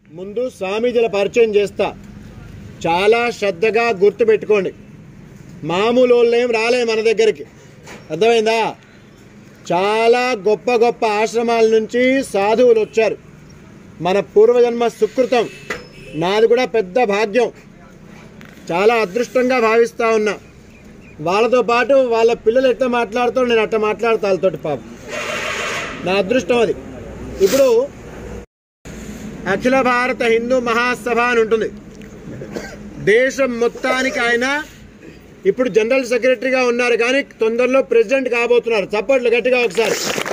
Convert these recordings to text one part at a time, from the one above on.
ముందు స్వామీజీల పరిచయం చేస్తా చాలా శ్రద్ధగా గుర్తు పెట్టుకోండి మామూలు వాళ్ళు ఏం రాలే మన దగ్గరికి అర్థమైందా చాలా గొప్ప గొప్ప ఆశ్రమాల నుంచి సాధువులు వచ్చారు మన పూర్వజన్మ సుకృతం నాది కూడా పెద్ద భాగ్యం చాలా అదృష్టంగా భావిస్తా ఉన్నా వాళ్ళతో పాటు వాళ్ళ పిల్లలు ఎట్లా మాట్లాడుతూ నేను అట్లా మాట్లాడతా వాళ్ళతోటి పాపం నా అదృష్టం అది ఇప్పుడు అఖిల భారత హిందూ మహాసభ అని ఉంటుంది దేశం మొత్తానికి ఆయన ఇప్పుడు జనరల్ సెక్రటరీగా ఉన్నారు కానీ తొందరలో ప్రెసిడెంట్ కాబోతున్నారు చప్పట్లు గట్టిగా ఒకసారి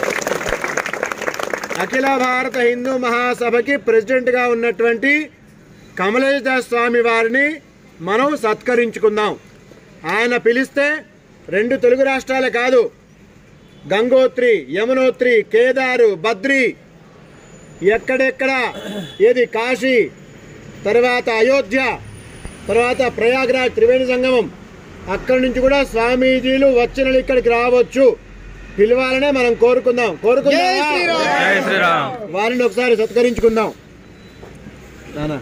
అఖిల భారత హిందూ మహాసభకి ప్రెసిడెంట్గా ఉన్నటువంటి కమలేష్ దాస్ స్వామి వారిని మనం సత్కరించుకుందాం ఆయన పిలిస్తే రెండు తెలుగు రాష్ట్రాలే కాదు గంగోత్రి యమునోత్రి కేదారు బద్రి ఎక్కడెక్కడ ఏది కాశీ తర్వాత అయోధ్య తర్వాత ప్రయాగ్రాజ్ త్రివేణి సంగమం అక్కడి నుంచి కూడా స్వామీజీలు వచ్చిన ఇక్కడికి రావచ్చు పిలవాలనే మనం కోరుకుందాం కోరుకుందాం జై శ్రీరామ్ వారిని ఒకసారి సత్కరించుకుందాం నానా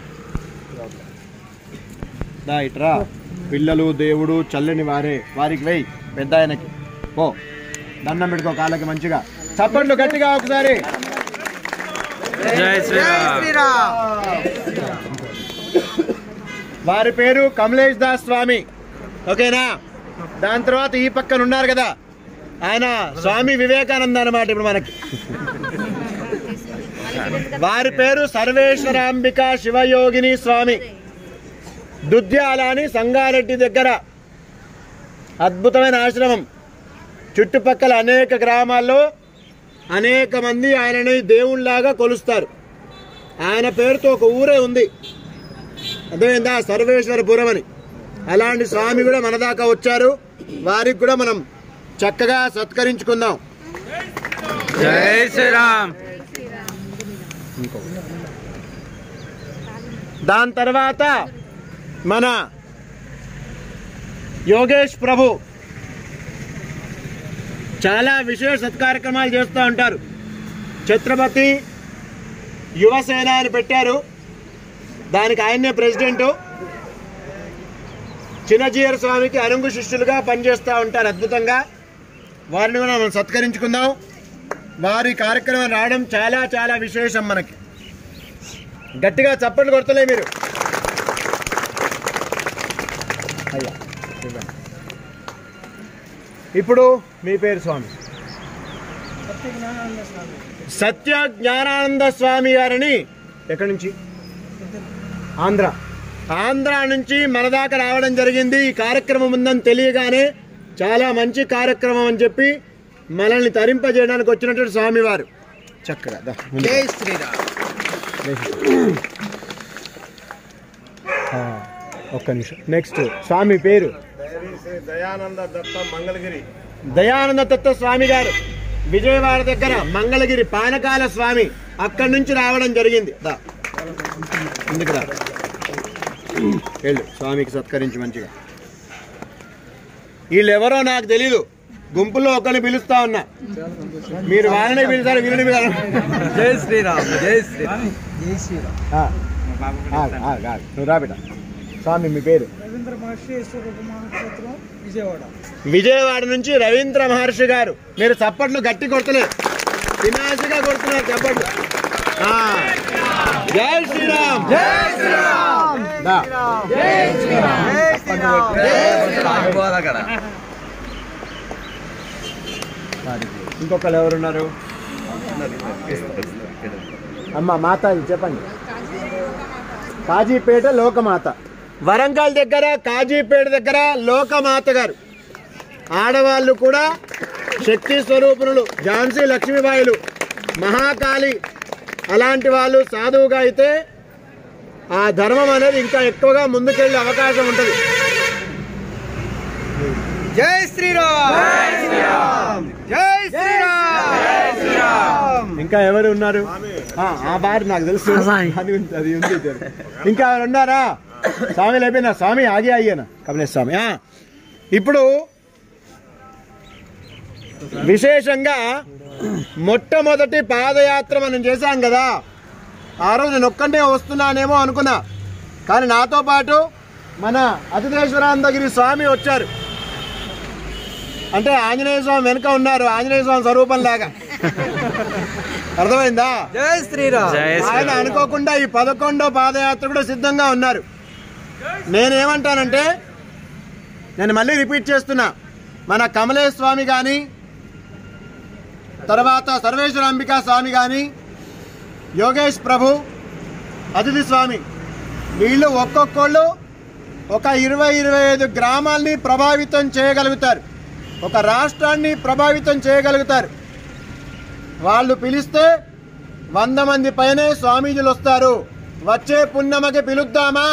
దా ఇట్రా పిల్లలు దేవుడు చల్లని వారే వారికి వెయ్యి పెద్ద ఆయనకి ఓ దండం పెట్టుకో కాళ్ళకి మంచిగా చప్పట్లు గట్టిగా ఒకసారి జై శ్రీరామ్ వారి పేరు కమలేష్ దాస్ స్వామి ఓకేనా దాని తర్వాత ఈ పక్కన ఉన్నారు కదా ఆయన స్వామి వివేకానంద అన్నమాట ఇప్పుడు మనకి వారి పేరు సర్వేశ్వరాంబిక శివయోగిని స్వామి దుద్యాల అని సంగారెడ్డి దగ్గర అద్భుతమైన ఆశ్రమం చుట్టుపక్కల అనేక గ్రామాల్లో అనేక మంది ఆయనని దేవుళ్ళలాగా కొలుస్తారు ఆయన పేరుతో ఒక ఊరే ఉంది అర్థమైందా సర్వేశ్వరపురం అని అలాంటి స్వామి కూడా మన దాకా వచ్చారు వారికి కూడా మనం చక్కగా సత్కరించుకుందాం జై శ్రీరామ్ దాని తర్వాత మన యోగేష్ ప్రభు చాలా విశేష సత్కార్యక్రమాలు చేస్తూ ఉంటారు ఛత్రపతి యువసేన అని పెట్టారు దానికి ఆయన్నే ప్రెసిడెంటు చిన్నజీయర్ స్వామికి అరుంగు శిష్యులుగా పనిచేస్తూ ఉంటారు అద్భుతంగా వారిని కూడా మనం సత్కరించుకుందాం వారి కార్యక్రమం రావడం చాలా చాలా విశేషం మనకి గట్టిగా చప్పట్లు కొడతలే మీరు అయ్యా ఇవ్వండి. ఇప్పుడు మీ పేరు స్వామి సత్య జ్ఞానానంద స్వామి గారిని ఎక్కడి నుంచి ఆంధ్ర ఆంధ్ర నుంచి మన దాకా రావడం జరిగింది ఈ కార్యక్రమం ఉందని తెలియగానే చాలా మంచి కార్యక్రమం అని చెప్పి మనల్ని తరింపజేయడానికి వచ్చినటువంటి స్వామివారు చక్కగా దా, ముందుకు. జై శ్రీరామ్ ఆ, ఒక్క నిమిషం నెక్స్ట్ స్వామి పేరు దయానంద దత్త మంగళగిరి దయానంద తత్వ స్వామి గారు విజయవాడ దగ్గర మంగళగిరి పానకాల స్వామి అక్కడి నుంచి రావడం జరిగింది దా. ముందుకు రా వెళ్ళు స్వామికి సత్కరించి మంచిగా వీళ్ళెవరో నాకు తెలీదు గుంపులో ఒకరిని పిలుస్తా ఉన్నా మీరు వాళ్ళని పిలుస్తారు వీళ్ళని పిలుస్తారు జై శ్రీరామ్ జై శ్రీరామ్ జై శ్రీరామ్ ఆ, ఆగు, ఆగు, ఆగు. నువ్వు రా బిడ్డ స్వామి మీ పేరు రవీంద్ర మహర్షి ఈశ్వర క్షేత్రం విజయవాడ విజయవాడ నుంచి రవీంద్ర మహర్షి గారు మీరు చప్పట్లు గట్టి కొడతలేదు వినాశగా కొడుతున్నారు చప్పట్లు ఆ. జై శ్రీరామ్ జై శ్రీరామ్ ఇంకొకరు ఎవరున్నారు అమ్మ మాత చెప్పండి కాజీపేట లోకమాత వరంగల్ దగ్గర కాజీపేట దగ్గర లోకమాత గారు ఆడవాళ్ళు కూడా శక్తి స్వరూపులు ఝాన్సీ లక్ష్మీబాయిలు మహాకాళి అలాంటి వాళ్ళు సాధువుగా అయితే ఆ ధర్మం అనేది ఇంకా ఎక్కువగా ముందుకెళ్ళే అవకాశం ఉంటుంది జై శ్రీరామ్ జై శ్రీరామ్ ఇంకా ఎవరు ఉన్నారు ఆ, ఆ బారి నాకు తెలుసు అది ఉంది, అది ఉంది ఇంకా ఎవరు ఉన్నారా స్వామి అయిపోయినా స్వామి ఆగి అయ్యానా కమలేష్ స్వామి ఆ, ఇప్పుడు విశేషంగా మొట్టమొదటి పాదయాత్ర మనం చేశాం కదా ఆ రోజు నేను ఒక్కటే వస్తున్నానేమో అనుకున్నా కానీ నాతో పాటు మన అతిథేశ్వరానందగిరి స్వామి వచ్చారు అంటే ఆంజనేయ స్వామి వెనుక ఉన్నారు ఆంజనేయ స్వామి స్వరూపం లాగా అర్థమైందా జై శ్రీరామ్ జై ఆయన శ్రీరామ్ అనుకోకుండా ఈ పదకొండో పాదయాత్ర కూడా సిద్ధంగా ఉన్నారు నేనేమంటానంటే నేను మళ్ళీ రిపీట్ చేస్తున్నా మన కమలేశ్ స్వామి కానీ తర్వాత సర్వేశ్వర అంబికా స్వామి కానీ యోగేష్ ప్రభు అతిథి స్వామి వీళ్ళు ఒక్కొక్కళ్ళు ఒక ఇరవై ఇరవై ఐదు గ్రామాల్ని ప్రభావితం చేయగలుగుతారు ఒక రాష్ట్రాన్ని ప్రభావితం చేయగలుగుతారు వాళ్ళు పిలిస్తే వంద మంది పైనే స్వామీజీలు వస్తారు వచ్చే పున్నమకి పిలుద్దామా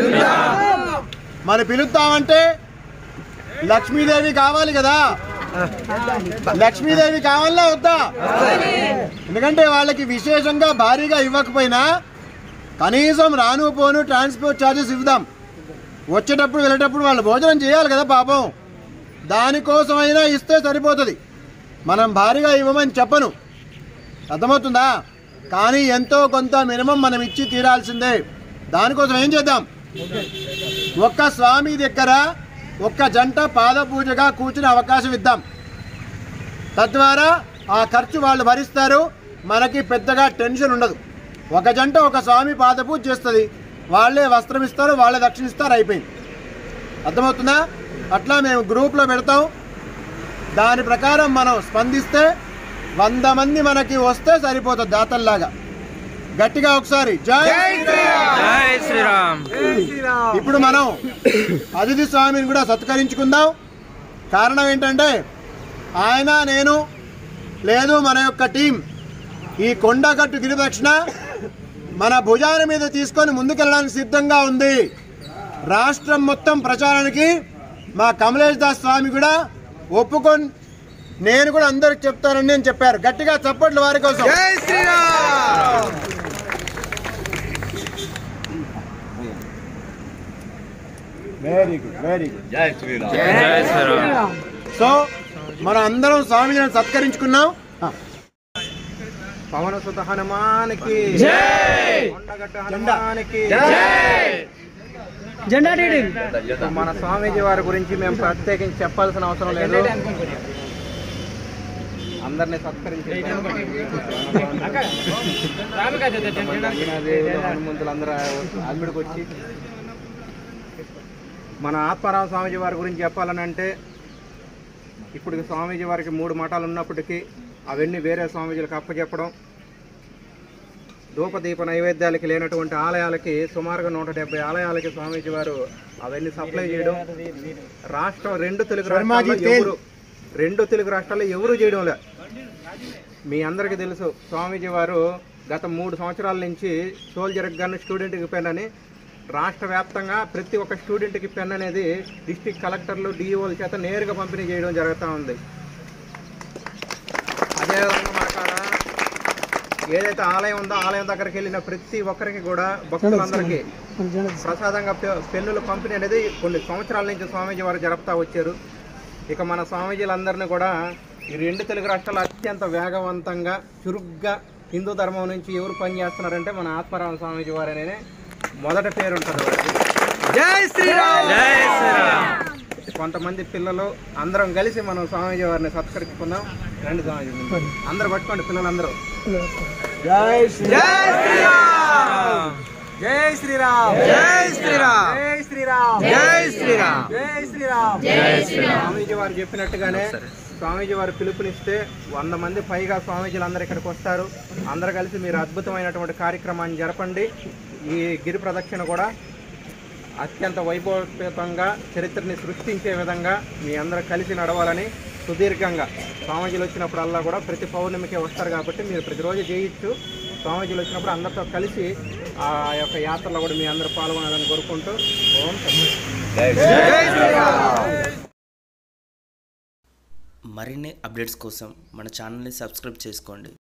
మరి పిలుద్దామంటే లక్ష్మీదేవి కావాలి కదా లక్ష్మీదేవి కావాలా వద్దా ఎందుకంటే వాళ్ళకి విశేషంగా భారీగా ఇవ్వకపోయినా కనీసం రాను పోను ట్రాన్స్పోర్ట్ ఛార్జెస్ ఇవ్వదాం వచ్చేటప్పుడు వెళ్ళేటప్పుడు వాళ్ళు భోజనం చేయాలి కదా పాపం దానికోసమైనా ఇస్తే సరిపోతుంది మనం భారీగా ఇవ్వమని చెప్పను అర్థమవుతుందా కానీ ఎంతో కొంత మినిమం మనం ఇచ్చి తీరాల్సిందే దానికోసం ఏం చేద్దాం ఒక్క స్వామి దగ్గర ఒక్క జంట పాద పూజగా కూర్చునే అవకాశం ఇద్దాం తద్వారా ఆ ఖర్చు వాళ్ళు భరిస్తారు మనకి పెద్దగా టెన్షన్ ఉండదు ఒక జంట ఒక స్వామి పాద పూజ చేస్తుంది వాళ్ళే వస్త్రం ఇస్తారు వాళ్ళే దక్షిణ ఇస్తారు అయిపోయింది అర్థమవుతుందా అట్లా మేము గ్రూప్లో పెడతాం దాని ప్రకారం మనం స్పందిస్తే వంద మంది మనకి వస్తే సరిపోతుంది దాతల్లాగా గట్టిగా ఒకసారి జై జై శ్రీరామ్ ఇప్పుడు మనం అతిథి స్వామిని కూడా సత్కరించుకుందాం కారణం ఏంటంటే ఆయన నేను లేదు మన యొక్క టీం ఈ కొండగట్టు గిరిదక్షిణ మన భుజాల మీద తీసుకొని ముందుకెళ్ళడానికి సిద్ధంగా ఉంది రాష్ట్రం మొత్తం ప్రచారానికి మా కమలేష్ దాస్ స్వామి కూడా ఒప్పుకొని నేను కూడా అందరికి చెప్తానని నేను చెప్పారు గట్టిగా చప్పట్లు వారి కోసం జై Shriram very good very good జై శ్రీరామ్ సో మనం అందరం స్వామిని సత్కరించుకున్నాం ఆ, పవన సుత హనుమానికి కొండగట్ట హనుమానికి జెండా టీడింగ్ మన స్వామీజీ వారి గురించి మేము ప్రత్యేకించి చెప్పాల్సిన అవసరం లేదు అందరినీ సత్కరించి హనుమంతులు అందరూ అల్మిడికి వచ్చి మన ఆత్మారామ స్వామీజీ వారి గురించి చెప్పాలని అంటే ఇప్పుడు స్వామీజీ వారికి మూడు మఠాలు ఉన్నప్పటికీ అవన్నీ వేరే స్వామీజీలకు అప్పచెప్పడం ధూపదీప నైవేద్యాలకి లేనటువంటి ఆలయాలకి సుమారుగా నూట డెబ్బై ఆలయాలకి స్వామీజీ వారు అవన్నీ సప్లై చేయడం రాష్ట్రం రెండు తెలుగు శర్మాజీ రాష్ట్రాల్లో తేల్. ఎవరు రెండు తెలుగు రాష్ట్రాల్లో ఎవరు చేయడం లే మీ అందరికీ తెలుసు స్వామీజీ వారు గత మూడు సంవత్సరాల నుంచి సోల్జర్కి కానీ స్టూడెంట్కి పెన్ అని రాష్ట్ర వ్యాప్తంగా ప్రతి ఒక్క స్టూడెంట్కి పెన్ అనేది డిస్టిక్ కలెక్టర్లు డిఈఓల చేత నేరుగా పంపిణీ చేయడం జరుగుతూ ఉంది అదేవిధంగా మన కాడ ఏదైతే ఆలయం ఉందో ఆలయం దగ్గరికి వెళ్ళిన ప్రతి ఒక్కరికి కూడా భక్తులందరికీ ప్రసాదంగా పె- పెన్నుల పంపిణీ అనేది కొన్ని సంవత్సరాల నుంచి స్వామీజీ వారు జరుపుతా వచ్చారు ఇక మన స్వామీజీలందరినీ కూడా ఈ రెండు తెలుగు రాష్ట్రాలు అత్యంత వేగవంతంగా చురుగ్గా హిందూ ధర్మం నుంచి ఎవరు పనిచేస్తున్నారంటే మన ఆత్మారామ స్వామీజీ వారు అనే మొదటి పేరు ఉంటుంది వారికి. జై శ్రీరామ్ జై శ్రీరామ్ కొంతమంది పిల్లలు అందరం కలిసి మనం స్వామీజీ వారిని సత్కరించుకుందాం రండి స్వామీజీ ముందు. అందరూ పట్టుకోండి పిల్లలందరూ జై శ్రీ జై శ్రీరామ్ జై శ్రీరామ్ జై శ్రీరామ్ జై శ్రీరామ్ జై శ్రీరామ్ జై శ్రీరామ్ స్వామీజీ వారు చెప్పినట్టుగానే స్వామీజీ వారు పిలుపునిస్తే వంద మంది పైగా స్వామీజీలు అందరు ఇక్కడికి వస్తారు అందరు కలిసి మీరు అద్భుతమైనటువంటి కార్యక్రమాన్ని జరపండి ఈ గిరి ప్రదక్షిణ కూడా అత్యంత వైభవపేతంగా చరిత్రని సృష్టించే విధంగా మీ అందరూ కలిసి నడవాలని సుదీర్ఘంగా స్వామీజీలు వచ్చినప్పుడల్లా కూడా ప్రతి పౌర్ణమికి వస్తారు కాబట్టి మీరు ప్రతిరోజు చేయొచ్చు స్వామీజీలు వచ్చినప్పుడు అందరితో కలిసి ఆ యొక్క యాత్రలో కూడా మీ అందరూ పాల్గొనాలని కోరుకుంటూ ఓం మరిన్ని అప్డేట్స్ కోసం మన ఛానల్ని సబ్స్క్రైబ్ చేసుకోండి